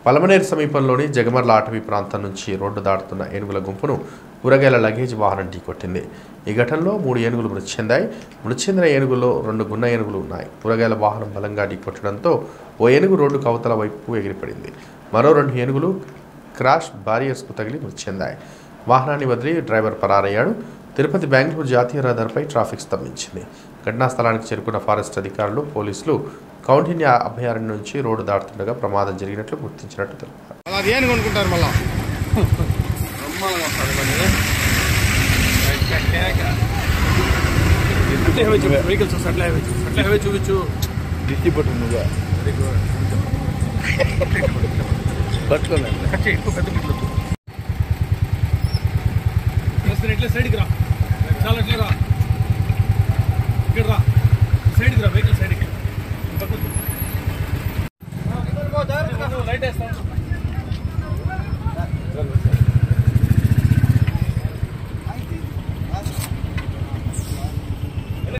పలమనేరు సమీపంలోని జగమర్ల అటవీ ప్రాంతం నుంచి రోడ్డు దాటుతున్న ఏనుగుల గుంపును కూరగాయల లగేజ్ వాహనం ఢీకొట్టింది ఈ ఘటనలో మూడు ఏనుగులు మృతి చెందాయి మృతి చెందిన ఏనుగుల్లో రెండు గున్న ఏనుగులు ఉన్నాయి కూరగాయల వాహనం బలంగా ఢీకొట్టడంతో ఓ ఏనుగు రోడ్డు కవతల వైపు ఎగిరిపడింది మరో రెండు ఏనుగులు క్రాష్ బారియర్స్కు తగిలి మృతి చెందాయి వాహనాన్ని వదిలి డ్రైవర్ పరారయ్యాడు తిరుపతి బెంగళూరు జాతీయ రహదారిపై ట్రాఫిక్ స్తంభించింది ఘటనా స్థలానికి చేరుకున్న ఫారెస్ట్ అధికారులు పోలీసులు కౌండిన్య అభయారణ్యం నుంచి రోడ్డు దాటుతుండగా ప్రమాదం జరిగినట్లు గుర్తించినట్టు తెలిపారు అది ఏం కొనుక్కుంటారు మళ్ళా వెహికల్స్ అట్లా అట్లా హెవీ చూపించు డిస్ట్రిబ్యూటర్ నువ్వే బట్టుకోలే కట్ చేయి ఎక్కువ పెద్ద బిడ్డలు చేస్తున్న ఇట్లా సైడ్కి రా చాలా ఇట్లా రా ఇక్కడ రా సైడ్కి రా వెహికల్ సైడ్కి లైట్ వేస్తాను